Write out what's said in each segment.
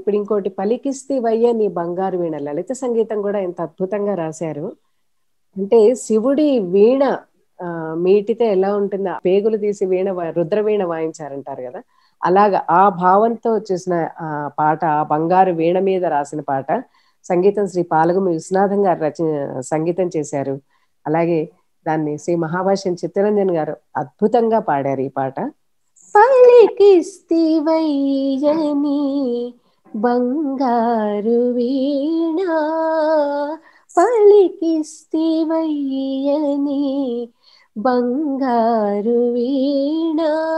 ఇప్పుడు ఇంకోటి పలికిస్తే వయ్య నీ బంగారు వీణ లలిత సంగీతం కూడా ఎంత అద్భుతంగా రాశారు అంటే శివుడి వీణ ఆ, మీటితే ఎలా ఉంటుంది ఆ పేగులు తీసి వీణ వా- రుద్ర వీణ వాయించారంటారు కదా అలాగా ఆ భావంతో వచ్చేసిన ఆ పాట ఆ బంగారు వీణ మీద రాసిన పాట సంగీతం శ్రీ పాలగుమి విశ్వనాథం గారు రచన సంగీతం చేశారు అలాగే దాన్ని శ్రీ మహాభాష్యం చిత్తరంజన్ గారు అద్భుతంగా పాడారు ఈ పాట పలికిస్తివయ్యని బంగారు వీణ పలికిస్తివయ్యని బంగారు వీణ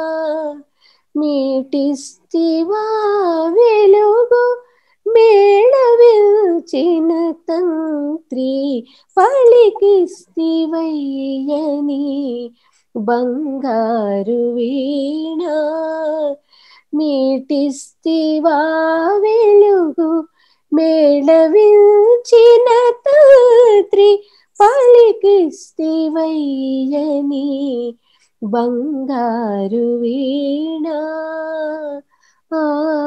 మీటిస్తివా వెలుగు మేళవిల్చిన తంత్రి పలికిస్తివయ్యని బంగారు వీణ మీటిస్తివా వెలుగు మేళవిల్చిన తంత్రి పలికిస్తివయ్యని బంగారు వీణ ఆ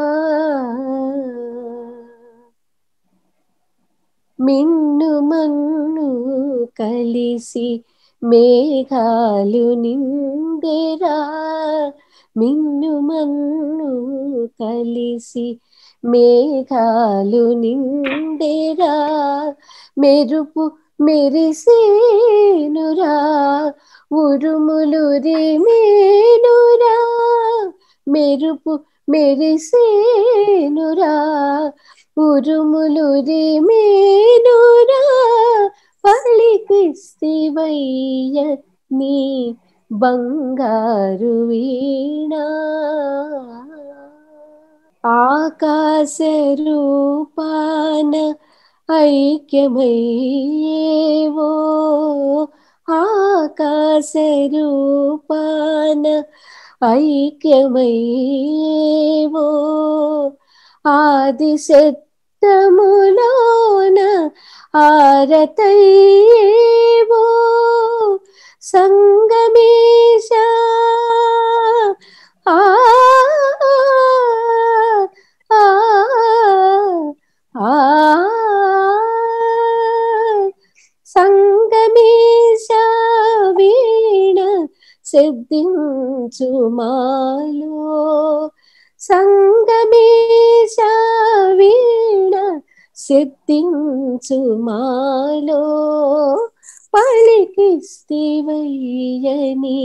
మిన్ను మన్ను కలిసి మేఘాలు నిండెరా మిన్ను మన్ను కలిసి మేఘాలు నిండెరా మెరుపు మెరిసేనురా ఉరుములు రిమేనురా మెరుపు మెరిసేనురా ఉరుములు రిమేనురా పలికిస్తివయ్య నీ బంగారు వీణ ఆకాశ రూపాన ఐక్యమయ్యేవో ఆకాశ రూపాన ఐక్యమయ్యేవో ఆది శబ్దములోన ఆరతయ్యేవో సంగమేశ ఆ ఆ ఆ సంగమేశ వీణ సిద్ధించు మాలో సంగమేశ వీణ సిద్ధించు మాలో పలికిస్తివయ్యని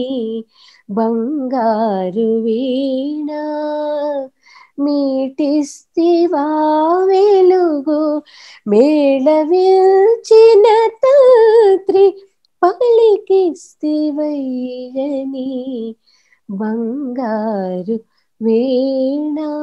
బంగారు వీణ మీటిస్తివా వెలుగు మేళవిల్చిన తంత్రి పలికిస్తివయ్యని బంగారు వీణ